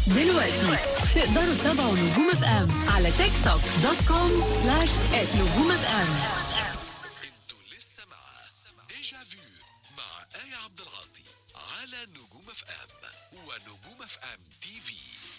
دلوقتي تقدروا تتابعوا نجوم اف ام على تيك توك دوت كوم سلاش نجوم اف ام انتوا لسه مع ديجا فيو مع آية عبد العاطي على نجوم اف ام ونجوم اف ام تي في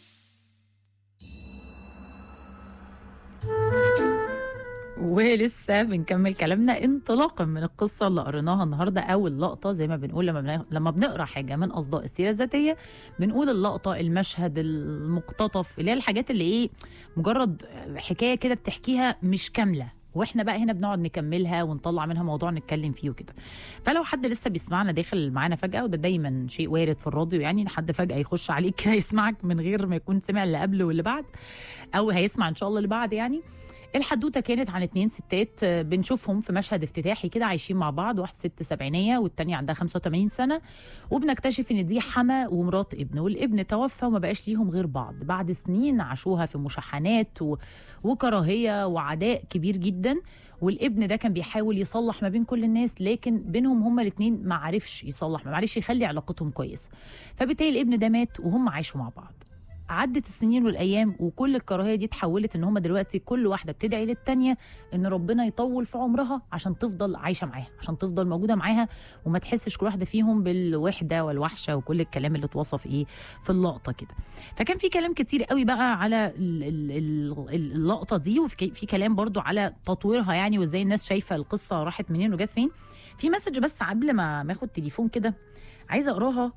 ولسه بنكمل كلامنا انطلاقا من القصه اللي قريناها النهارده او اللقطه زي ما بنقول لما بن... لما بنقرا حاجه من اصداء السيره الذاتيه بنقول اللقطه المشهد المقتطف اللي هي الحاجات اللي ايه مجرد حكايه كده بتحكيها مش كامله واحنا بقى هنا بنقعد نكملها ونطلع منها موضوع نتكلم فيه وكده فلو حد لسه بيسمعنا داخل معانا فجاه وده دايما شيء وارد في الراديو يعني إن حد فجاه يخش عليك كده يسمعك من غير ما يكون سمع اللي قبل واللي بعد او هيسمع ان شاء الله اللي بعد يعني الحدوته كانت عن اتنين ستات آه، بنشوفهم في مشهد افتتاحي كده عايشين مع بعض واحد ست سبعينيه والتانيه عندها 85 سنه وبنكتشف ان دي حما ومرات ابن والابن توفى وما بقاش ليهم غير بعض بعد سنين عاشوها في مشاحنات و... وكراهيه وعداء كبير جدا والابن ده كان بيحاول يصلح ما بين كل الناس لكن بينهم هما الاثنين ما عرفش يصلح ما عرفش يخلي علاقتهم كويسه فبالتالي الابن ده مات وهم عايشوا مع بعض عدت السنين والايام وكل الكراهيه دي اتحولت ان هم دلوقتي كل واحده بتدعي للتانيه ان ربنا يطول في عمرها عشان تفضل عايشه معاها عشان تفضل موجوده معاها وما تحسش كل واحده فيهم بالوحده والوحشه وكل الكلام اللي اتوصف ايه في اللقطه كده فكان في كلام كتير قوي بقى على ال- ال- ال- ال- اللقطه دي وفي في كلام برضو على تطويرها يعني وازاي الناس شايفه القصه راحت منين وجت فين في مسج بس قبل ما ما اخد تليفون كده عايزه اقراها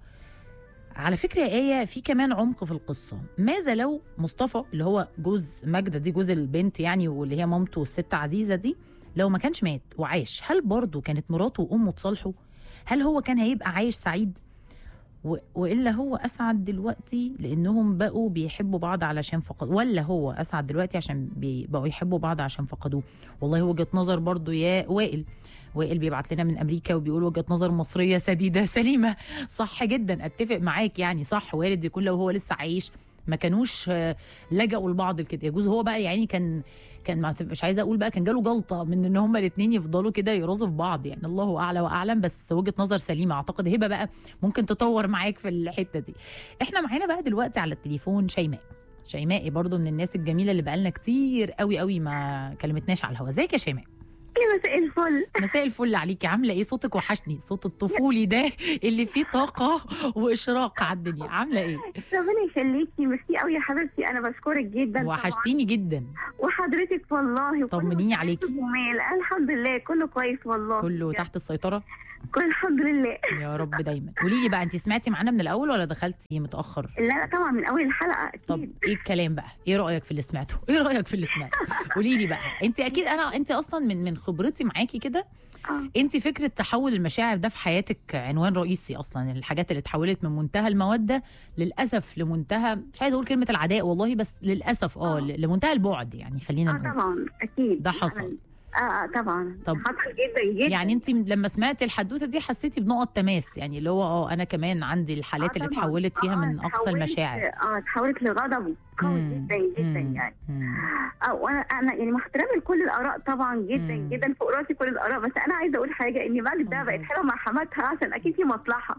على فكرة يا آية في كمان عمق في القصة ماذا لو مصطفى اللي هو جوز ماجدة دي جوز البنت يعني واللي هي مامته والست عزيزة دي لو ما كانش مات وعاش هل برضه كانت مراته وأمه تصالحوا هل هو كان هيبقى عايش سعيد و... والا هو اسعد دلوقتي لانهم بقوا بيحبوا بعض علشان فقدوا ولا هو اسعد دلوقتي عشان بي... بقوا يحبوا بعض عشان فقدوه والله وجهه نظر برضو يا وائل وائل بيبعت لنا من امريكا وبيقول وجهه نظر مصريه سديده سليمه صح جدا اتفق معاك يعني صح والد يكون لو هو لسه عايش ما كانوش آه، لجأوا لبعض كده يجوز هو بقى يعني كان كان ما مش عايزه اقول بقى كان جاله جلطه من ان هما الاثنين يفضلوا كده يرازوا في بعض يعني الله اعلى واعلم بس وجهه نظر سليمه اعتقد هبه بقى ممكن تطور معاك في الحته دي احنا معانا بقى دلوقتي على التليفون شيماء شيماء برضو من الناس الجميله اللي بقالنا كتير قوي قوي ما كلمتناش على الهوا ازيك يا شيماء يا مساء الفل مساء الفل عليكي عامله ايه صوتك وحشني صوت الطفولي ده اللي فيه طاقه واشراق على الدنيا عامله ايه ربنا يخليكي ميرسي قوي يا حبيبتي انا بشكرك جدا طبعاً. وحشتيني جدا وحضرتك والله وكله طمنيني عليكي. جمال الحمد لله كله كويس والله كله تحت السيطره كل الحمد لله يا رب دايما قولي لي بقى انت سمعتي معانا من الاول ولا دخلتي متاخر لا لا طبعا من اول الحلقه اكيد طب ايه الكلام بقى ايه رايك في اللي سمعته ايه رايك في اللي سمعته قولي لي بقى انت اكيد انا انت اصلا من من خبرتي معاكي كده آه. انت فكره تحول المشاعر ده في حياتك عنوان رئيسي اصلا الحاجات اللي اتحولت من منتهى الموده للاسف لمنتهى مش عايزه اقول كلمه العداء والله بس للاسف اه آه. لمنتهى البعد يعني خلينا اه نقول طبعا اكيد ده حصل. اه اه طبعا طب- حصل جدا جدا يعني انت لما سمعتي الحدوته دي حسيتي بنقط تماس يعني اللي هو اه انا كمان عندي الحالات آه اللي طبعاً. اتحولت فيها آه، من اقصى اتحولت- المشاعر اه اتحولت لغضب قوي مم. جدا جدا مم. يعني مم. اه وانا انا يعني محترمه لكل الاراء طبعا جدا مم. جدا فوق راسي كل الاراء بس انا عايزه اقول حاجه ان ماجده اتفضل. بقت حلوه مع حماتها عشان اكيد في مصلحه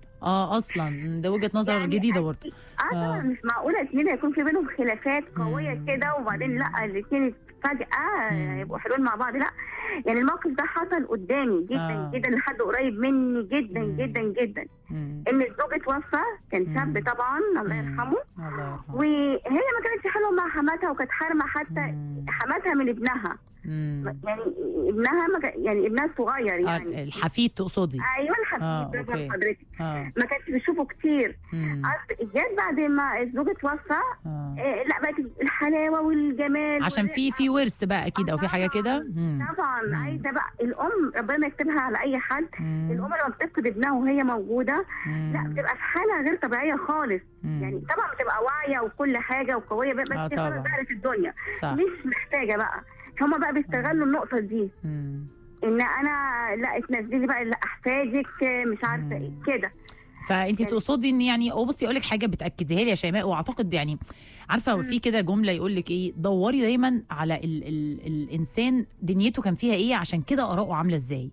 اه اصلا ده وجهه نظر يعني جديده أكيد- برضه اه طبعا آه. مش معقوله اتنين هيكون في بينهم خلافات قويه مم. كده وبعدين لا الاتنين فجاه مم. يبقوا حلوين مع بعض لا يعني الموقف ده حصل قدامي جدا آه. جدا لحد قريب مني جدا مم. جدا جدا مم. ان الزوج اتوفى كان مم. شاب طبعا الله مم. يرحمه الله يرحمه وهي ما كانتش حلوه مع حماتها وكانت حارمه حتى مم. حماتها من ابنها مم. يعني ابنها ما كان- يعني ابنها الصغير آه يعني الحفيد تقصدي ايوه آه، الحبيب أوكي. برافو حضرتك اه ما كانش بتشوفه كتير مم. أصل جت بعد ما الزوج اتوفى آه. آه لا بقت الحلاوه والجمال عشان في في ورث بقى اكيد او في حاجه كده مم. طبعا مم. عايزه بقى الام ربنا يكتبها على اي حد مم. الام لما بتفقد ابنها وهي موجوده لا مم. بتبقى في حاله غير طبيعيه خالص مم. يعني طبعا بتبقى واعيه وكل حاجه وقويه بس آه، هي طبعا. خلاص دخلت الدنيا صح مش محتاجه بقى هما بقى بيستغلوا النقطه دي مم. ان انا لا تنزلي بقى لا احفادك مش عارفه ايه كده فانت تقصدي ان يعني او بصي اقول لك حاجه بتاكديها لي يا شيماء واعتقد يعني عارفه في كده جمله يقول لك ايه دوري دايما على ال ال الانسان دنيته كان فيها ايه عشان كده اراءه عامله ازاي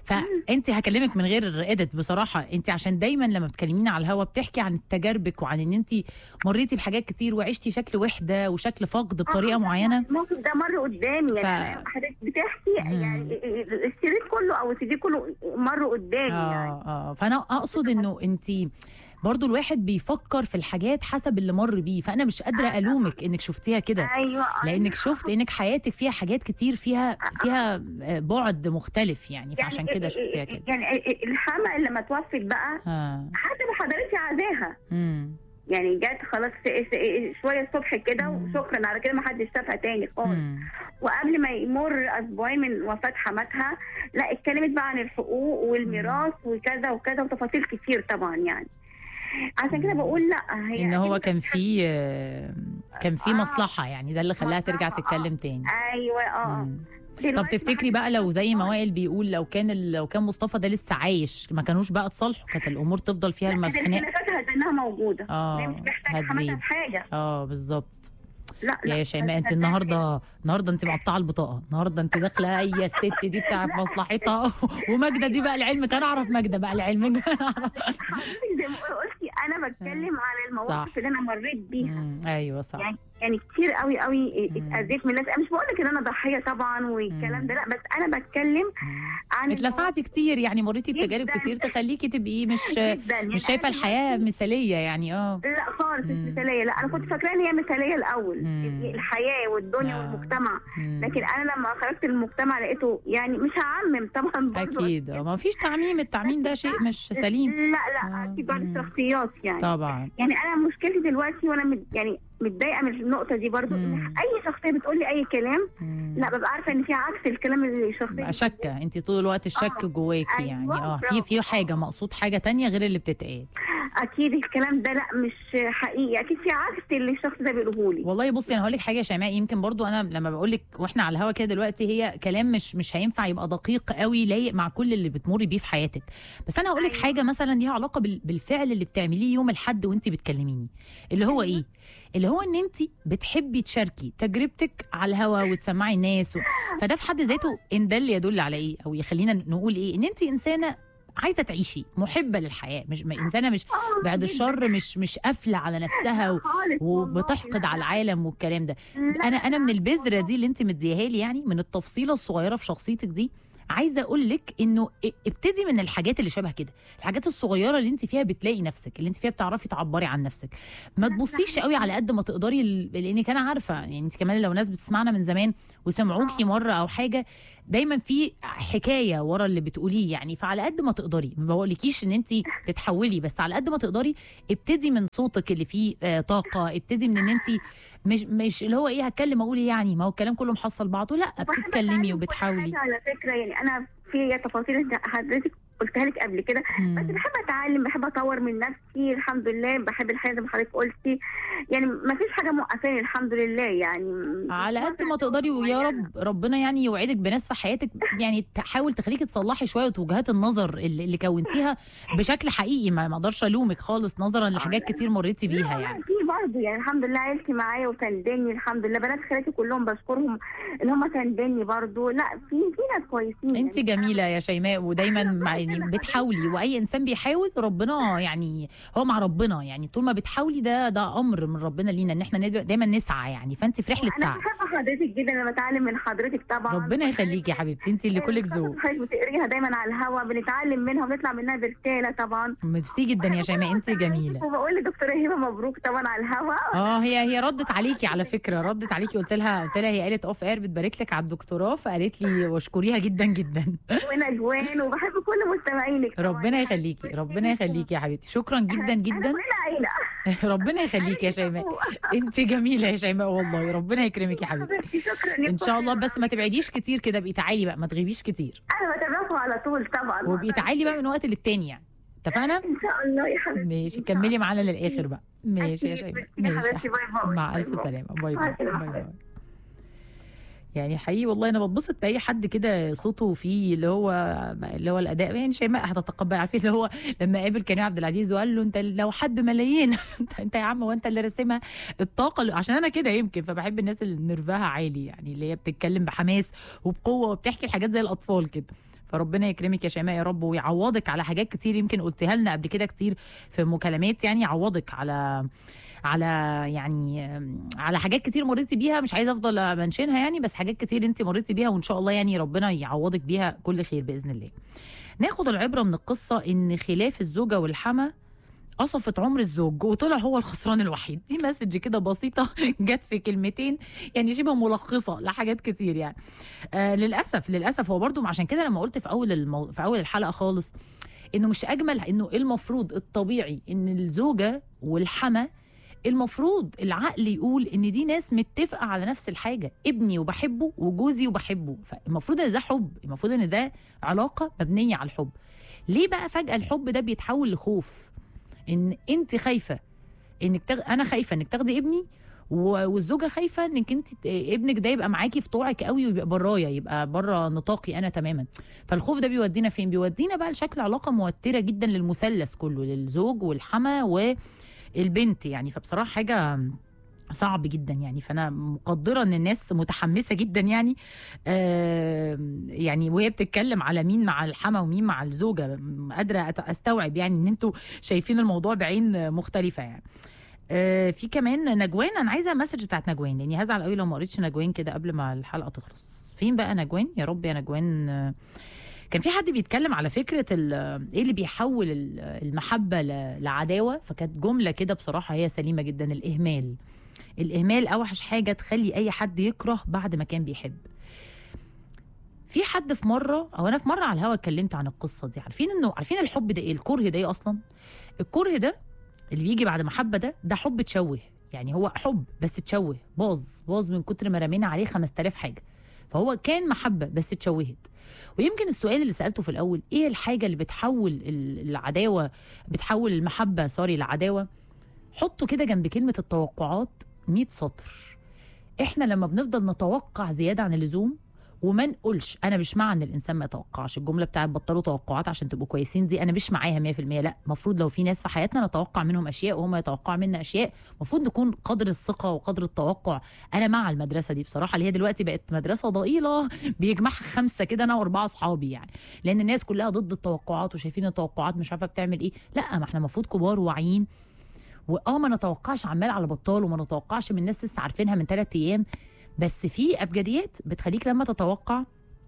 فانت هكلمك من غير ادت بصراحه انت عشان دايما لما بتكلمينا على الهوا بتحكي عن تجاربك وعن ان انت مريتي بحاجات كتير وعشتي شكل وحده وشكل فقد بطريقه آه، معينه الموقف ده مر قدامي ف- يعني حضرتك بتحكي مم. يعني الشريط كله او السي دي كله مر قدامي يعني اه اه فانا اقصد انه انت برضو الواحد بيفكر في الحاجات حسب اللي مر بيه فانا مش قادره الومك انك شفتيها كده ايوه لانك شفت انك حياتك فيها حاجات كتير فيها فيها بعد مختلف يعني فعشان كده شفتيها كده يعني الحما لما توفت بقى ها حتى حضرتي عزاها امم يعني جت خلاص س- س- شويه الصبح كده مم. وشكرا على كده ما حدش شافها تاني خالص مم. وقبل ما يمر اسبوعين من وفاه حماتها لا اتكلمت بقى عن الحقوق والميراث وكذا وكذا وتفاصيل كتير طبعا يعني عشان كده بقول لا هي ان هو أكيد كان في آه، كان في آه. مصلحه يعني ده اللي خلاها ترجع مصلحة، تتكلم تاني ايوه اه مم. طب دلوقتي تفتكري ما بقى لو زي ما وائل بيقول لو كان ال- لو كان مصطفى ده لسه عايش ما كانوش بقى اتصالحوا كانت الامور تفضل فيها حدش- لا، الخناق الخلافات هتنها موجوده آه، هي مش محتاجه هتزيد. حماتها في حاجه اه بالظبط لا لا يا شيماء انت هتنها النهارده النهارده انت مقطعه البطاقه النهارده انت داخله هي الست دي بتاعت مصلحتها وماجده دي بقى لعلمك انا اعرف ماجده بقى لعلمك أنا أعرف. حضرتك زي ما قلتي انا بتكلم على صح. المواقف اللي انا مريت بيها مم، ايوه صح يعني يعني كتير قوي قوي مم. اتاذيت من الناس انا مش بقول لك ان انا ضحيه طبعا والكلام ده لا بس انا بتكلم عن اتلسعتي كتير يعني مريتي بتجارب جداً. كتير تخليكي تبقي مش جدا يعني مش شايفه أنا الحياه مثاليه يعني اه لا خالص مم. مش مثاليه لا انا كنت فاكره ان هي مثاليه الاول مم. الحياه والدنيا آه. والمجتمع مم. لكن انا لما خرجت المجتمع لقيته يعني مش هعمم طبعا برضه. اكيد اه ما فيش تعميم التعميم ده شيء مش سليم لا لا آه. اكيد بعض مم. الشخصيات يعني طبعا يعني انا مشكلتي دلوقتي وانا مد يعني متضايقه من النقطه دي برضو إن مم. اي شخصيه بتقول لي اي كلام مم. لا ببقى عارفه ان في عكس الكلام اللي الشخصيه بقى شكه انت طول الوقت الشك آه. جواكي أيوة، يعني اه في برافو. في حاجه مقصود حاجه تانية غير اللي بتتقال اكيد الكلام ده لا مش حقيقي اكيد في عكس اللي الشخص ده بيقوله لي والله بصي انا هقول لك حاجه يا شيماء يمكن برضو انا لما بقول لك واحنا على الهوا كده دلوقتي هي كلام مش مش هينفع يبقى دقيق قوي لايق مع كل اللي بتمري بيه في حياتك بس انا هقول لك أيوة. حاجه مثلا ليها علاقه بال- بالفعل اللي بتعمليه يوم الاحد وانت بتكلميني اللي هو ايه اللي هو ان انت بتحبي تشاركي تجربتك على الهوا وتسمعي الناس و... فده في حد ذاته ان ده اللي يدل على ايه او يخلينا نقول ايه ان انت انسانه عايزه تعيشي محبه للحياه مش م- انسانه مش آه، بعد جداً. الشر مش مش قافله على نفسها و... خالص والله. وبتحقد لا، على العالم والكلام ده لا، انا انا من لا، البذره دي اللي انت مديها لي يعني من التفصيله الصغيره في شخصيتك دي عايزه اقول لك انه ا- ابتدي من الحاجات اللي شبه كده الحاجات الصغيره اللي انت فيها بتلاقي نفسك اللي انت فيها بتعرفي تعبري عن نفسك ما تبصيش قوي على قد ما تقدري ال- لانك انا عارفه يعني انت كمان لو ناس بتسمعنا من زمان وسمعوكي مره او حاجه دايما في حكايه ورا اللي بتقوليه يعني فعلى قد ما تقدري ما بقولكيش ان انت تتحولي بس على قد ما تقدري ابتدي من صوتك اللي فيه آه، طاقه ابتدي من ان انت مش مش اللي هو ايه هتكلم اقول ايه يعني ما هو الكلام كله محصل بعضه لا بحب بتتكلمي أتعلم كل وبتحاولي حاجة على فكره يعني انا في تفاصيل انت حضرتك قلتها لك قبل كده بس مم. بحب اتعلم بحب اطور من نفسي الحمد لله بحب الحياه زي ما حضرتك قلتي يعني ما فيش حاجه موقفاني الحمد لله يعني على قد ما تقدري ويا رب ربنا يعني يوعدك بناس في حياتك يعني تحاول تخليكي تصلحي شويه وجهات النظر اللي, اللي كونتيها بشكل حقيقي ما ما اقدرش الومك خالص نظرا لحاجات كتير مريتي بيها لا، يعني في برضه يعني الحمد لله عيلتي معايا وساندني الحمد لله بنات خالاتي كلهم بشكرهم ان هم ساندني برضه لا في في ناس كويسين انت يعني. جميله يا شيماء ودايما مع يعني بتحاولي واي انسان بيحاول ربنا يعني هو مع ربنا يعني طول ما بتحاولي ده ده امر من ربنا لينا ان احنا ند- دايما نسعى يعني فانت في رحله انا سعي بحب حضرتك جدا لما اتعلم من حضرتك طبعا ربنا يخليكي يا حبيبتي انت اللي كلك ذوق حضرتك بتقريها دايما على الهوا بنتعلم منها وبنطلع منها برساله طبعا ميرسي جدا يا شيماء انت جميله وبقول لدكتوره هبه مبروك طبعا على الهوا اه هي هي ردت عليكي على فكره ردت عليكي قلت لها قلت لها هي قالت اوف اير بتبارك لك على الدكتوراه فقالت لي واشكريها جدا جدا ونجوان وبحب كل مستمعينك طبعاً. ربنا يخليكي ربنا يخليكي يا حبيبتي شكرا جدا جدا أنا كل عيله ربنا يخليكي يا شيماء انت جميله يا شيماء والله ربنا يكرمك يا حبيبتي حبيبتي شكرا ان شاء الله بس ما تبعديش كتير كده ابقي تعالي بقى ما تغيبيش كتير انا بتابعكم على طول طبعا وابقي تعالي بقى من وقت للتاني يعني اتفقنا ان شاء الله يا حبيبتي ماشي إن شاء كملي معانا للاخر بقى ماشي يا أكيد. شيماء ميرسي يا ماشي يا حبيبتي. باي حبيبتي. باي. مع باي الف باي. سلامه باي مع باي السلامة. باي باي يعني حقيقي والله انا بتبسط باي حد كده صوته فيه اللي هو اللي هو الاداء يعني شيماء هتتقبل عارفين اللي هو لما قابل كريم عبد العزيز وقال له انت لو حد ملايين انت انت يا عم وانت اللي راسمها الطاقه اللي- عشان انا كده يمكن فبحب الناس اللي نرفها عالي يعني اللي هي بتتكلم بحماس وبقوه وبتحكي الحاجات زي الاطفال كده فربنا يكرمك يا شيماء يا رب ويعوضك على حاجات كتير يمكن قلتها لنا قبل كده كتير في مكالمات يعني يعوضك على على يعني على حاجات كتير مريتي بيها مش عايزه افضل منشنها يعني بس حاجات كتير انت مريتي بيها وان شاء الله يعني ربنا يعوضك بيها كل خير باذن الله ناخد العبره من القصه ان خلاف الزوجه والحما قصفت عمر الزوج وطلع هو الخسران الوحيد دي مسج كده بسيطه جت في كلمتين يعني شبه ملخصه لحاجات كتير يعني آه للاسف للاسف هو برضو عشان كده لما قلت في اول المو... في اول الحلقه خالص انه مش اجمل انه المفروض الطبيعي ان الزوجه والحما المفروض العقل يقول ان دي ناس متفقه على نفس الحاجه ابني وبحبه وجوزي وبحبه فالمفروض ان ده حب المفروض ان ده علاقه مبنيه على الحب ليه بقى فجاه الحب ده بيتحول لخوف ان انت خايفه انك تغ... انا خايفه انك تاخدي ابني و- والزوجه خايفه انك انت ت- ابنك ده يبقى معاكي في طوعك قوي ويبقى برايا يبقى بره نطاقي انا تماما فالخوف ده بيودينا فين بيودينا بقى لشكل علاقه موتره جدا للمثلث كله للزوج والحما والبنت يعني فبصراحه حاجه صعب جدا يعني فانا مقدره ان الناس متحمسه جدا يعني آه يعني وهي بتتكلم على مين مع الحما ومين مع الزوجه قادره أت- استوعب يعني ان انتوا شايفين الموضوع بعين مختلفه يعني آه في كمان نجوان انا عايزه المسج بتاعت نجوان لاني هزعل قوي لو ما قريتش نجوان كده قبل ما الحلقه تخلص فين بقى نجوان يا رب يا نجوان آه، كان في حد بيتكلم على فكره ال- ايه اللي بيحول ال- المحبه ل- لعداوه فكانت جمله كده بصراحه هي سليمه جدا الاهمال الاهمال اوحش حاجه تخلي اي حد يكره بعد ما كان بيحب في حد في مره او انا في مره على الهوا اتكلمت عن القصه دي عارفين انه عارفين الحب ده ايه الكره ده ايه اصلا الكره ده اللي بيجي بعد محبه ده ده حب تشوه يعني هو حب بس تشوه باظ باظ من كتر ما رمينا عليه 5000 حاجه فهو كان محبه بس اتشوهت ويمكن السؤال اللي سالته في الاول ايه الحاجه اللي بتحول ال- العداوه بتحول المحبه سوري لعداوه حطوا كده جنب كلمه التوقعات 100 سطر احنا لما بنفضل نتوقع زياده عن اللزوم وما نقولش انا مش مع ان الانسان ما يتوقعش الجمله بتاعت بطلوا توقعات عشان تبقوا كويسين دي انا مش معاها 100% لا المفروض لو في ناس في حياتنا نتوقع منهم اشياء وهم يتوقعوا منا اشياء المفروض نكون قدر الثقه وقدر التوقع انا مع المدرسه دي بصراحه اللي هي دلوقتي بقت مدرسه ضئيله بيجمعها خمسه كده انا واربعه اصحابي يعني لان الناس كلها ضد التوقعات وشايفين التوقعات مش عارفه بتعمل ايه لا ما احنا المفروض كبار واعيين واه ما نتوقعش عمال على بطال وما نتوقعش من الناس لسه عارفينها من ثلاث ايام بس في ابجديات بتخليك لما تتوقع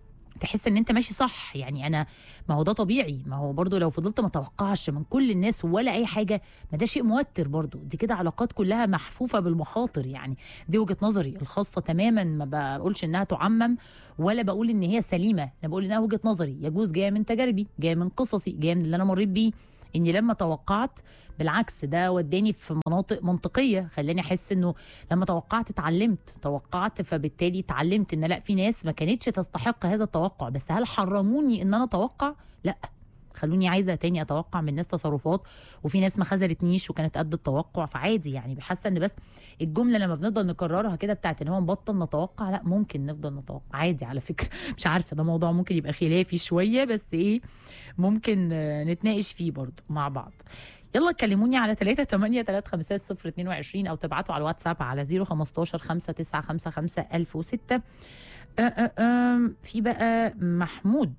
تحس ان انت ماشي صح يعني انا ما هو ده طبيعي ما هو برضو لو فضلت ما توقعش من كل الناس ولا اي حاجه ما ده شيء موتر برضو دي كده علاقات كلها محفوفه بالمخاطر يعني دي وجهه نظري الخاصه تماما ما بقولش انها تعمم ولا بقول ان هي سليمه انا بقول انها وجهه نظري يجوز جايه من تجاربي جايه من قصصي جايه من اللي انا مريت بيه اني لما توقعت بالعكس ده وداني في مناطق منطقيه خلاني احس انه لما توقعت اتعلمت توقعت فبالتالي اتعلمت ان لا في ناس ما كانتش تستحق هذا التوقع بس هل حرموني ان انا اتوقع لا خلوني عايزه تاني اتوقع من الناس تصرفات وفي ناس ما خذلتنيش وكانت قد التوقع فعادي يعني حاسه ان بس الجمله لما بنفضل نكررها كده بتاعت ان هو نبطل نتوقع لا ممكن نفضل نتوقع عادي على فكره مش عارفه ده موضوع ممكن يبقى خلافي شويه بس ايه ممكن آه، نتناقش فيه برضو مع بعض يلا كلموني على 3 8 3 5 0 22 او تبعتوا على الواتساب على 015 5 9 5 5 1006 آه، آه، آه، في بقى محمود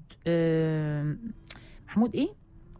آه، محمود ايه؟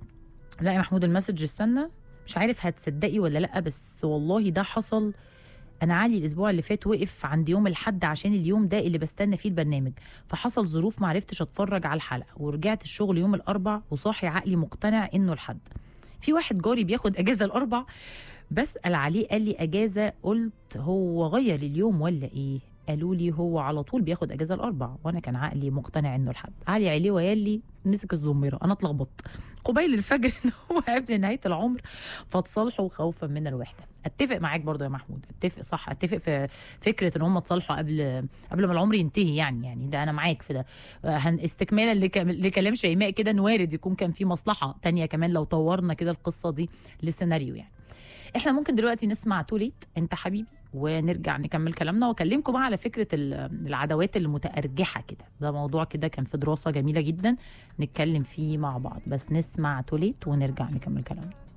لا يا محمود المسج استنى مش عارف هتصدقي ولا لا بس والله ده حصل انا علي الاسبوع اللي فات وقف عند يوم الحد عشان اليوم ده اللي بستنى فيه البرنامج فحصل ظروف ما عرفتش اتفرج على الحلقه ورجعت الشغل يوم الاربع وصاحي عقلي مقتنع انه الحد في واحد جاري بياخد اجازه الاربع بسال عليه قال لي اجازه قلت هو غير اليوم ولا ايه قالوا لي هو على طول بياخد اجازه الاربع وانا كان عقلي مقتنع انه الحد علي عليه وقال لي مسك الزميره انا اتلخبطت قبيل الفجر ان هو قبل نهايه العمر فتصالحوا خوفا من الوحده اتفق معاك برضو يا محمود اتفق صح اتفق في فكره ان هم اتصالحوا قبل قبل ما العمر ينتهي يعني يعني ده انا معاك في ده آه، هن استكمالا لك- لكلام شيماء كده إن وارد يكون كان في مصلحه تانية كمان لو طورنا كده القصه دي لسيناريو يعني احنا ممكن دلوقتي نسمع توليت انت حبيبي ونرجع نكمل كلامنا واكلمكم بقى على فكره ال- العداوات المتارجحه كده ده موضوع كده كان في دراسه جميله جدا نتكلم فيه مع بعض بس نسمع توليت ونرجع نكمل كلامنا